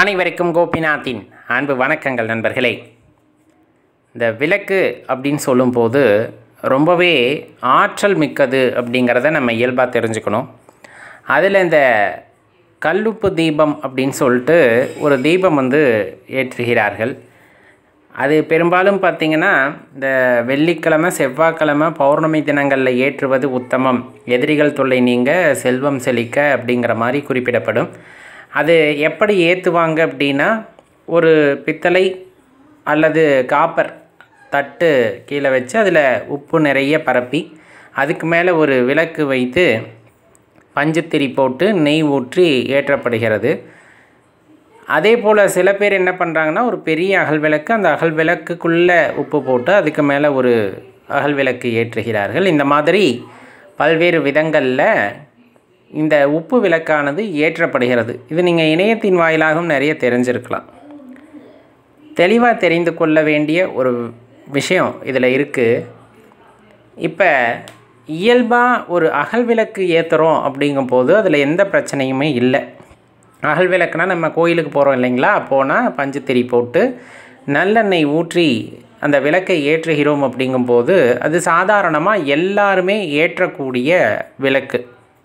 அனைவருக்கும் கோபிநாத்தின் அன்பு வணக்கங்கள் நண்பர்களே இந்த விளக்கு அப்படின்னு சொல்லும்போது ரொம்பவே ஆற்றல் மிக்கது அப்படிங்கிறத நம்ம இயல்பாக தெரிஞ்சுக்கணும் அதில் இந்த கல்லுப்பு தீபம் அப்படின்னு சொல்லிட்டு ஒரு தீபம் வந்து ஏற்றுகிறார்கள் அது பெரும்பாலும் பார்த்திங்கன்னா இந்த வெள்ளிக்கிழமை செவ்வாய்க்கிழமை பௌர்ணமி தினங்களில் ஏற்றுவது உத்தமம் எதிரிகள் தொல்லை நீங்க செல்வம் செழிக்க அப்படிங்கிற மாதிரி குறிப்பிடப்படும் அது எப்படி ஏற்றுவாங்க அப்படின்னா ஒரு பித்தளை அல்லது காப்பர் தட்டு கீழே வச்சு அதில் உப்பு நிறைய பரப்பி அதுக்கு மேலே ஒரு விளக்கு வைத்து பஞ்சுத்திரி போட்டு நெய் ஊற்றி ஏற்றப்படுகிறது அதே போல் சில பேர் என்ன பண்ணுறாங்கன்னா ஒரு பெரிய அகல் விளக்கு அந்த அகல் விளக்குக்குள்ளே உப்பு போட்டு அதுக்கு மேலே ஒரு அகல் விளக்கு ஏற்றுகிறார்கள் இந்த மாதிரி பல்வேறு விதங்களில் இந்த உப்பு விளக்கானது ஏற்றப்படுகிறது இது நீங்கள் இணையத்தின் வாயிலாகவும் நிறைய தெரிஞ்சிருக்கலாம் தெளிவாக தெரிந்து கொள்ள வேண்டிய ஒரு விஷயம் இதில் இருக்குது இப்போ இயல்பாக ஒரு அகல் விளக்கு ஏற்றுறோம் அப்படிங்கும்போது அதில் எந்த பிரச்சனையுமே இல்லை அகல் விளக்குனா நம்ம கோயிலுக்கு போகிறோம் இல்லைங்களா போனால் பஞ்சுத்திரி போட்டு நல்லெண்ணெய் ஊற்றி அந்த விளக்கை ஏற்றுகிறோம் அப்படிங்கும்போது அது சாதாரணமாக எல்லாருமே ஏற்றக்கூடிய விளக்கு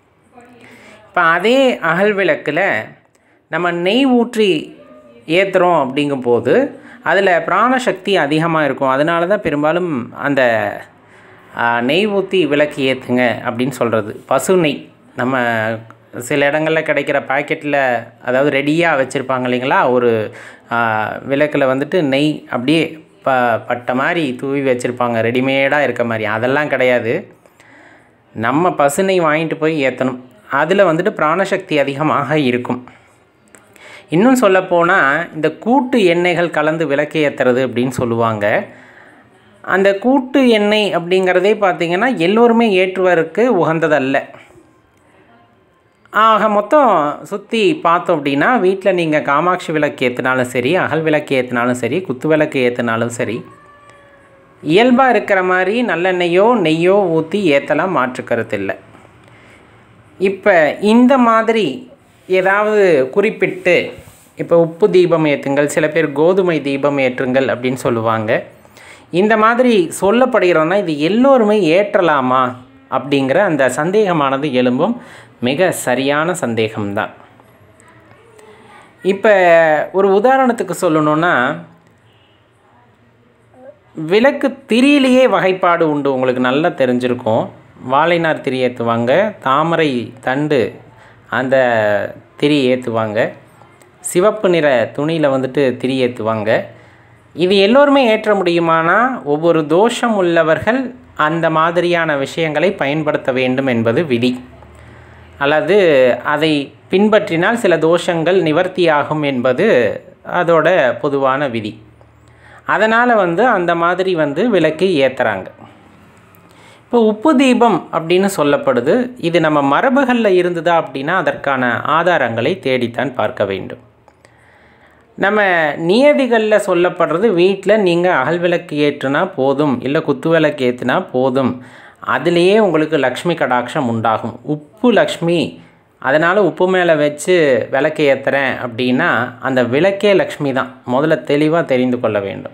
இப்போ அதே அகல் விளக்கில் நம்ம நெய் ஊற்றி ஏற்றுறோம் அப்படிங்கும்போது அதில் பிராணசக்தி அதிகமாக இருக்கும் அதனால தான் பெரும்பாலும் அந்த ஆ, நெய் ஊற்றி விளக்கு ஏற்றுங்க அப்படின்னு சொல்கிறது பசு நெய் நம்ம சில இடங்களில் கிடைக்கிற பாக்கெட்டில் அதாவது ரெடியாக வச்சுருப்பாங்க இல்லைங்களா ஒரு விளக்கில் வந்துட்டு நெய் அப்படியே ப பட்ட மாதிரி தூவி வச்சுருப்பாங்க ரெடிமேடாக இருக்க மாதிரி அதெல்லாம் கிடையாது நம்ம பசுனை வாங்கிட்டு போய் ஏற்றணும் அதில் வந்துட்டு பிராணசக்தி அதிகமாக இருக்கும் இன்னும் சொல்லப்போனால் இந்த கூட்டு எண்ணெய்கள் கலந்து விளக்கு ஏற்றுறது அப்படின்னு சொல்லுவாங்க அந்த கூட்டு எண்ணெய் அப்படிங்கிறதே பார்த்திங்கன்னா எல்லோருமே ஏற்றுவதற்கு உகந்ததல்ல ஆக மொத்தம் சுற்றி பார்த்தோம் அப்படின்னா வீட்டில் நீங்கள் காமாட்சி விளக்கு ஏற்றினாலும் சரி அகல் விளக்கு ஏற்றினாலும் சரி குத்து விளக்கு ஏற்றினாலும் சரி இயல்பாக இருக்கிற மாதிரி நல்லெண்ணெயோ நெய்யோ ஊற்றி ஏற்றலாம் மாற்றுக்கருத்து இல்லை இப்போ இந்த மாதிரி ஏதாவது குறிப்பிட்டு இப்போ உப்பு தீபம் ஏற்றுங்கள் சில பேர் கோதுமை தீபம் ஏற்றுங்கள் அப்படின்னு சொல்லுவாங்க இந்த மாதிரி சொல்லப்படுகிறோன்னா இது எல்லோருமே ஏற்றலாமா அப்படிங்கிற அந்த சந்தேகமானது எழும்பும் மிக சரியான சந்தேகம்தான் இப்போ ஒரு உதாரணத்துக்கு சொல்லணுன்னா விளக்கு திரியிலேயே வகைப்பாடு உண்டு உங்களுக்கு நல்லா தெரிஞ்சிருக்கும் வாழைநார் திரி ஏற்றுவாங்க தாமரை தண்டு அந்த திரி ஏற்றுவாங்க சிவப்பு நிற துணியில் வந்துட்டு திரி ஏற்றுவாங்க இது எல்லோருமே ஏற்ற முடியுமானா ஒவ்வொரு தோஷம் உள்ளவர்கள் அந்த மாதிரியான விஷயங்களை பயன்படுத்த வேண்டும் என்பது விதி அல்லது அதை பின்பற்றினால் சில தோஷங்கள் நிவர்த்தியாகும் என்பது அதோட பொதுவான விதி அதனால் வந்து அந்த மாதிரி வந்து விளக்கு ஏற்றுறாங்க இப்போ உப்பு தீபம் அப்படின்னு சொல்லப்படுது இது நம்ம மரபுகளில் இருந்ததா அப்படின்னா அதற்கான ஆதாரங்களை தேடித்தான் பார்க்க வேண்டும் நம்ம நியதிகளில் சொல்லப்படுறது வீட்டில் நீங்கள் அகல் விளக்கு ஏற்றுனா போதும் இல்லை குத்து விளக்கு ஏற்றுனா போதும் அதுலேயே உங்களுக்கு லக்ஷ்மி கடாட்சம் உண்டாகும் உப்பு லக்ஷ்மி அதனால் உப்பு மேலே வச்சு விளக்கு ஏற்றுறேன் அப்படின்னா அந்த விளக்கே லக்ஷ்மி தான் முதல்ல தெளிவாக தெரிந்து கொள்ள வேண்டும்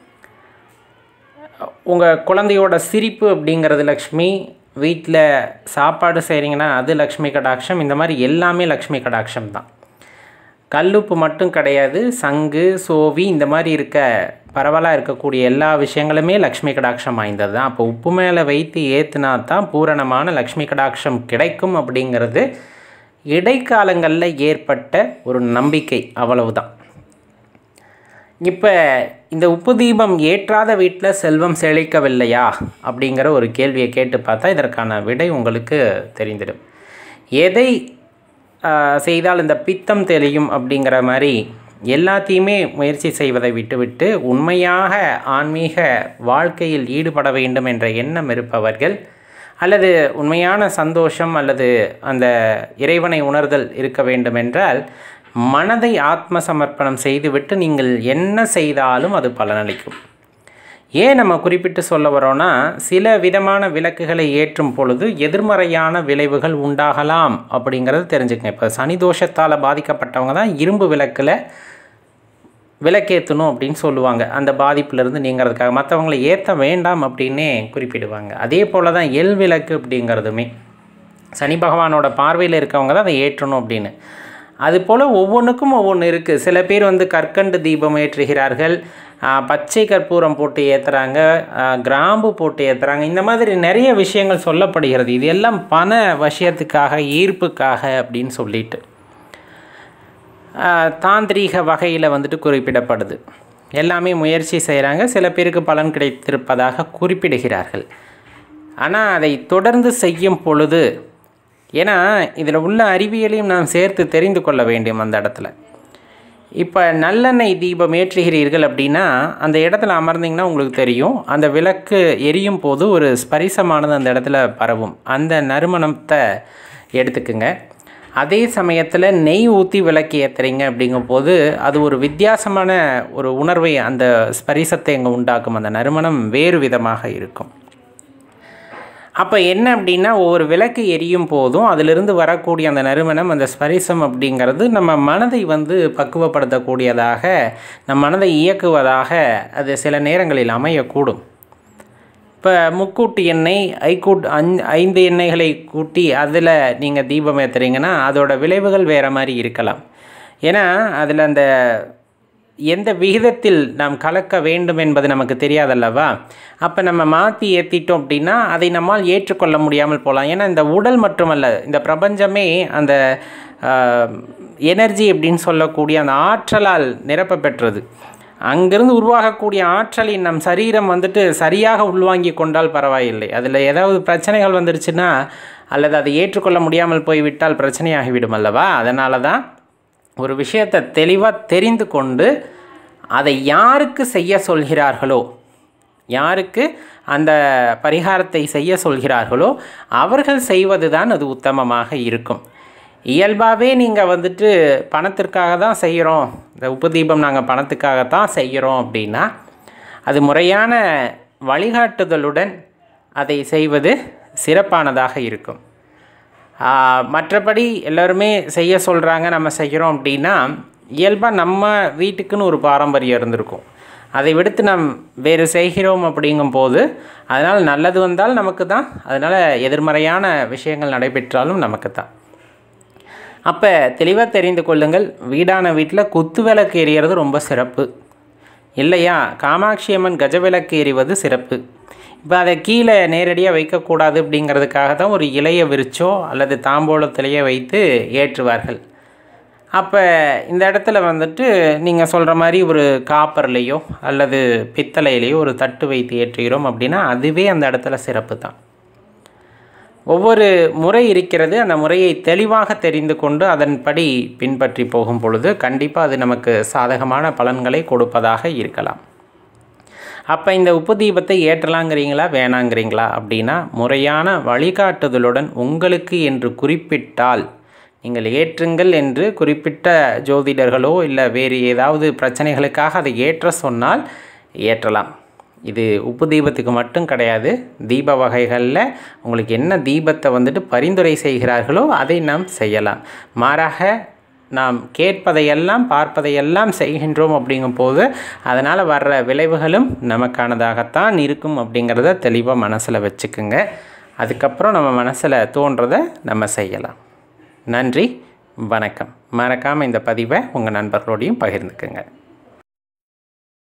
உங்கள் குழந்தையோட சிரிப்பு அப்படிங்கிறது லக்ஷ்மி வீட்டில் சாப்பாடு செய்கிறீங்கன்னா அது லக்ஷ்மி கடாட்சம் இந்த மாதிரி எல்லாமே லக்ஷ்மி கடாட்சம் தான் கல்லுப்பு மட்டும் கிடையாது சங்கு சோவி இந்த மாதிரி இருக்க பரவலாக இருக்கக்கூடிய எல்லா விஷயங்களுமே லக்ஷ்மி கடாட்சம் வாய்ந்தது தான் அப்போ உப்பு மேலே வைத்து ஏற்றுனா தான் பூரணமான லக்ஷ்மி கடாட்சம் கிடைக்கும் அப்படிங்கிறது இடைக்காலங்களில் ஏற்பட்ட ஒரு நம்பிக்கை அவ்வளவுதான் இப்போ இந்த உப்பு தீபம் ஏற்றாத வீட்டில் செல்வம் செழிக்கவில்லையா அப்படிங்கிற ஒரு கேள்வியை கேட்டு பார்த்தா இதற்கான விடை உங்களுக்கு தெரிந்திடும் எதை ஆஹ், செய்தால் இந்த பித்தம் தெளியும் அப்படிங்கிற மாதிரி எல்லாத்தையுமே முயற்சி செய்வதை விட்டுவிட்டு உண்மையாக ஆன்மீக வாழ்க்கையில் ஈடுபட வேண்டும் என்ற எண்ணம் இருப்பவர்கள் அல்லது உண்மையான சந்தோஷம் அல்லது அந்த இறைவனை உணர்தல் இருக்க வேண்டும் என்றால் மனதை ஆத்ம சமர்ப்பணம் செய்துவிட்டு நீங்கள் என்ன செய்தாலும் அது பலனளிக்கும் ஏன் நம்ம குறிப்பிட்டு சொல்ல வரோன்னா சில விதமான விளக்குகளை ஏற்றும் பொழுது எதிர்மறையான விளைவுகள் உண்டாகலாம் அப்படிங்கிறது தெரிஞ்சுக்கங்க இப்போ சனி தோஷத்தால் பாதிக்கப்பட்டவங்க தான் இரும்பு விளக்கில் விளக்கேற்றணும் அப்படின்னு சொல்லுவாங்க அந்த பாதிப்புலேருந்து நீங்கிறதுக்காக மற்றவங்களை ஏற்ற வேண்டாம் அப்படின்னே குறிப்பிடுவாங்க அதே போல் தான் எல் விளக்கு அப்படிங்கிறதுமே சனி பகவானோட பார்வையில் இருக்கவங்க தான் அதை ஏற்றணும் அப்படின்னு அதுபோல் ஒவ்வொன்றுக்கும் ஒவ்வொன்று இருக்குது சில பேர் வந்து கற்கண்டு தீபம் ஏற்றுகிறார்கள் ஆஹ், பச்சை கற்பூரம் போட்டு ஏற்றுறாங்க கிராம்பு போட்டு ஏற்றுறாங்க இந்த மாதிரி நிறைய விஷயங்கள் சொல்லப்படுகிறது இது எல்லாம் பண விஷயத்துக்காக ஈர்ப்புக்காக அப்படின்னு சொல்லிட்டு ஆஹ், தாந்திரீக வகையில் வந்துட்டு குறிப்பிடப்படுது எல்லாமே முயற்சி செய்கிறாங்க சில பேருக்கு பலன் கிடைத்திருப்பதாக குறிப்பிடுகிறார்கள் ஆனால் அதை தொடர்ந்து செய்யும் பொழுது ஏன்னா இதில் உள்ள அறிவியலையும் நாம் சேர்த்து தெரிந்து கொள்ள வேண்டும் அந்த இடத்துல இப்போ நல்லெண்ணெய் தீபம் ஏற்றுகிறீர்கள் அப்படின்னா அந்த இடத்துல அமர்ந்தீங்கன்னா உங்களுக்கு தெரியும் அந்த விளக்கு எரியும் போது ஒரு ஸ்பரிசமானது அந்த இடத்துல பரவும் அந்த நறுமணத்தை எடுத்துக்குங்க அதே சமயத்தில் நெய் ஊற்றி விளக்கு ஏற்றுறீங்க அப்படிங்கும்போது அது ஒரு வித்தியாசமான ஒரு உணர்வை அந்த ஸ்பரிசத்தை அங்கே உண்டாக்கும் அந்த நறுமணம் வேறு விதமாக இருக்கும் அப்போ என்ன அப்படின்னா ஒவ்வொரு விளக்கு எரியும் போதும் அதிலிருந்து வரக்கூடிய அந்த நறுமணம் அந்த ஸ்பரிசம் அப்படிங்கிறது நம்ம மனதை வந்து பக்குவப்படுத்தக்கூடியதாக நம் மனதை இயக்குவதாக அது சில நேரங்களில் அமையக்கூடும் இப்போ முக்கூட்டு எண்ணெய் ஐக்கூட் அஞ் ஐந்து எண்ணெய்களை கூட்டி அதில் நீங்கள் தீபம் ஏற்றுறீங்கன்னா அதோட விளைவுகள் வேறு மாதிரி இருக்கலாம் ஏன்னா அதில் அந்த எந்த விகிதத்தில் நாம் கலக்க வேண்டும் என்பது நமக்கு தெரியாதல்லவா அப்போ நம்ம மாற்றி ஏற்றிட்டோம் அப்படின்னா அதை நம்மால் ஏற்றுக்கொள்ள முடியாமல் போகலாம் ஏன்னா இந்த உடல் மட்டுமல்ல இந்த பிரபஞ்சமே அந்த எனர்ஜி அப்படின்னு சொல்லக்கூடிய அந்த ஆற்றலால் நிரப்ப பெற்றது அங்கிருந்து உருவாகக்கூடிய ஆற்றலின் நம் சரீரம் வந்துட்டு சரியாக உள்வாங்கி கொண்டால் பரவாயில்லை அதில் ஏதாவது பிரச்சனைகள் வந்துருச்சுன்னா அல்லது அதை ஏற்றுக்கொள்ள முடியாமல் போய்விட்டால் பிரச்சனையாகிவிடும் அல்லவா அதனால தான் ஒரு விஷயத்தை தெளிவாக தெரிந்து கொண்டு அதை யாருக்கு செய்ய சொல்கிறார்களோ யாருக்கு அந்த பரிகாரத்தை செய்ய சொல்கிறார்களோ அவர்கள் செய்வது தான் அது உத்தமமாக இருக்கும் இயல்பாகவே நீங்கள் வந்துட்டு பணத்திற்காக தான் செய்கிறோம் இந்த உப்பு தீபம் நாங்கள் பணத்துக்காக தான் செய்கிறோம் அப்படின்னா அது முறையான வழிகாட்டுதலுடன் அதை செய்வது சிறப்பானதாக இருக்கும் ஆஹ், மற்றபடி எல்லோருமே செய்ய சொல்கிறாங்க நம்ம செய்கிறோம் அப்படின்னா இயல்பாக நம்ம வீட்டுக்குன்னு ஒரு பாரம்பரியம் இருந்திருக்கும் அதை விடுத்து நாம் வேறு செய்கிறோம் அப்படிங்கும்போது அதனால் நல்லது வந்தால் நமக்கு தான் அதனால் எதிர்மறையான விஷயங்கள் நடைபெற்றாலும் நமக்கு தான் அப்போ தெளிவாக தெரிந்து கொள்ளுங்கள் வீடான வீட்டில் குத்து விளக்கு எரியறது ரொம்ப சிறப்பு இல்லையா காமாட்சி அம்மன் கஜ விளக்கு எறிவது சிறப்பு இப்போ அதை கீழே நேரடியாக வைக்கக்கூடாது அப்படிங்கிறதுக்காக தான் ஒரு இலையை விரிச்சோ அல்லது தாம்போலத்திலேயே வைத்து ஏற்றுவார்கள் அப்போ இந்த இடத்துல வந்துட்டு நீங்கள் சொல்கிற மாதிரி ஒரு காப்பர்லேயோ அல்லது பித்தளையிலையோ ஒரு தட்டு வைத்து ஏற்றுகிறோம் அப்படின்னா அதுவே அந்த இடத்துல சிறப்பு தான் ஒவ்வொரு முறை இருக்கிறது அந்த முறையை தெளிவாக தெரிந்து கொண்டு அதன்படி பின்பற்றி போகும் பொழுது கண்டிப்பாக அது நமக்கு சாதகமான பலன்களை கொடுப்பதாக இருக்கலாம் அப்போ இந்த உப்பு தீபத்தை ஏற்றலாங்கிறீங்களா வேணாங்கிறீங்களா அப்படின்னா முறையான வழிகாட்டுதலுடன் உங்களுக்கு என்று குறிப்பிட்டால் நீங்கள் ஏற்றுங்கள் என்று குறிப்பிட்ட ஜோதிடர்களோ இல்லை வேறு ஏதாவது பிரச்சனைகளுக்காக அதை ஏற்ற சொன்னால் ஏற்றலாம் இது உப்பு தீபத்துக்கு மட்டும் கிடையாது தீப வகைகளில் உங்களுக்கு என்ன தீபத்தை வந்துட்டு பரிந்துரை செய்கிறார்களோ அதை நாம் செய்யலாம் மாறாக நாம் கேட்பதையெல்லாம் பார்ப்பதையெல்லாம் செய்கின்றோம் அப்படிங்கும்போது அதனால் வர்ற விளைவுகளும் நமக்கானதாகத்தான் இருக்கும் அப்படிங்கிறத தெளிவாக மனசில் வச்சுக்குங்க அதுக்கப்புறம் நம்ம மனசில் தோன்றதை நம்ம செய்யலாம் நன்றி வணக்கம் மறக்காமல் இந்த பதிவை உங்கள் நண்பர்களோடையும் பகிர்ந்துக்குங்க